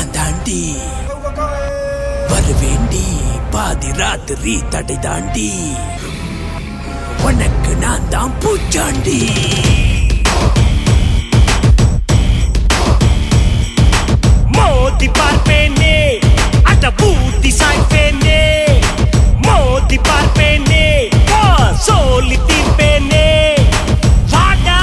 நான் தாண்டி வருவேண்டி பாதி ராத்திரி தடை தாண்டி உனக்கு நான் தான் பூச்சாண்டி மோதி பார்ப்பேனே அட பூத்தி சாய்ப்பேனே மோதி பார்ப்பேனே ஓ, சொல்லி தீர்ப்பேனே வாடா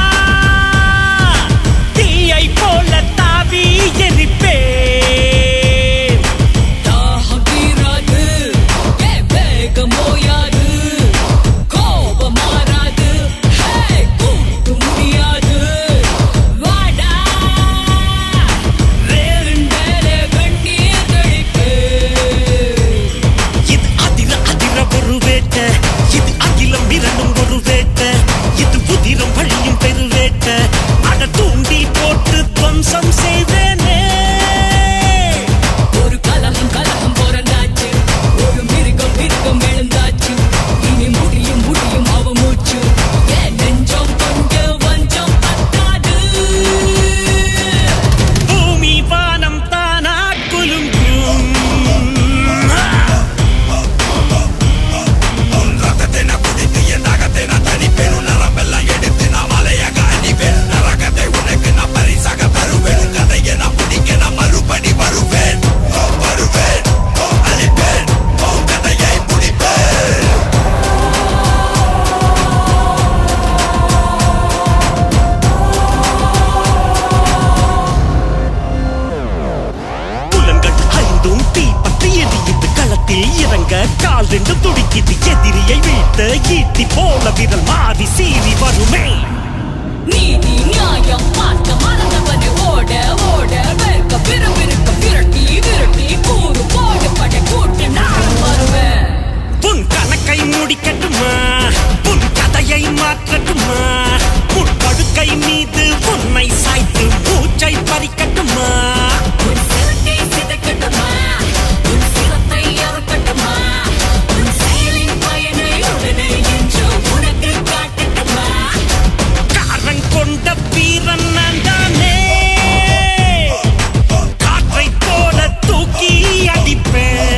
தீயை போல தாவி எரிப்பேன் தாகம் தீராது ஏ வேகம் ஓயாது கோபம் மாறாது ஹே கூட்டு முடியாது வாடா வேறுண்டே கண்ணீர் கழிப்பேன் இது அதிர அதிர ஒரு வேட்ட இது அகிலம் இரண்டும் ஒரு வேட்ட இது புதிரம் வழியும் பெருவேட்ட அட தூண்டி போட்டு துவம்சம் செய்வேனே ஒரு கலகம் கலகம் பிறந்தாச்சு ஒரு மிருகம் மிருகம் எழுந்தாச்சு இனி முடியும் முடியும் அவ மூச்சு என் நெஞ்சம் கொஞ்சம் வஞ்சம் பத்தாது பூமி வானம் தானா குலுங்கும் புலன்கள் ஐந்தும் தீப்பற்றி எரியுது களத்தில் இறங்க கால் ரெண்டு துடிக்குது எதிரியை வீழ்த்த ஈட்டி போல விரல் மாறி சீறி வருமே நீதி நியாயம் பார்க்க மறந்தவனை ஓட ஓட வெறுக்க விறுவிறுக்க விரட்டி விரட்டி கூறு போடு படை கூட்டு நான் வருவேன் உன் கணக்கை முடிக்கட்டுமா உன் கதையை மாற்றட்டுமா முற்படுக்கை மீது உன்னை சாய்த்து மூச்சை பறிக்கட்டுமா உன் சிரத்தை சிதைக்கட்டுமா உன் சிரத்தை அறுக்கட்டுமா உன் செயலின் பயனை உடனே என்று உனக்கு காட்டட்டுமா காரன் கொண்ட வீரன் நான் தானே காற்றை போல தூக்கி அடிப்பேன்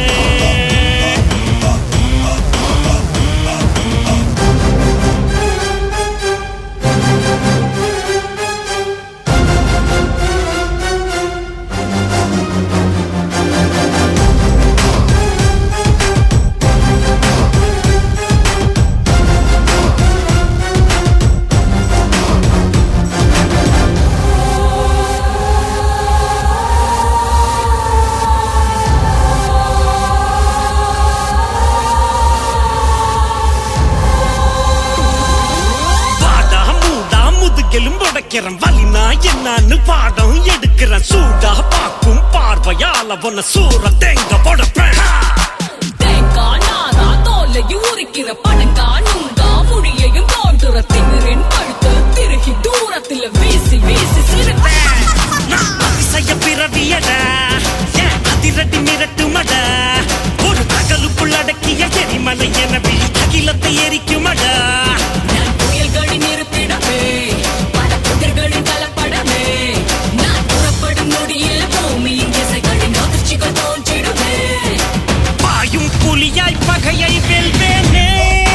வாடா மூடா முதுகெலும் உடைக்கிறேன் வலினா என்னன்னு பாடம் எடுக்கிறேன் சூடா பாக்கும் பார்வையால உன்னை சூற தேங்க உடைப்பேன் ஹா! தேங்காய் நாரா தோலையும் உரிக்கிற பணங்கா நுங்கா முடியையும் தோன்றுற திமிரின் கழுத்து திருகி தூரத்துல வீசி வீசி சிரிப்பேன் நான் அதிசய பிறவியடா ஏன் அதிரடி மிரட்டுமடா ஒரு தகலுக்குள் அடக்கிய எரிமலை எனவே அகிலத்தை எரிக்குமடா நான் புயல்களை நிறுத்திடவே பல புதிர்களின் கலப்படமே நான் புறப்படும் நொடியில் பூமியின் திசைகளின் அதிர்ச்சிகள் தோன்றிடுமே பாயும் புலியாய் பகையை வெல்வேனே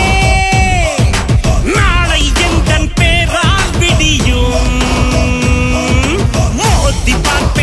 நாளை எந்தன் பேரால் விடியும் மோதி பார்ப்பேன்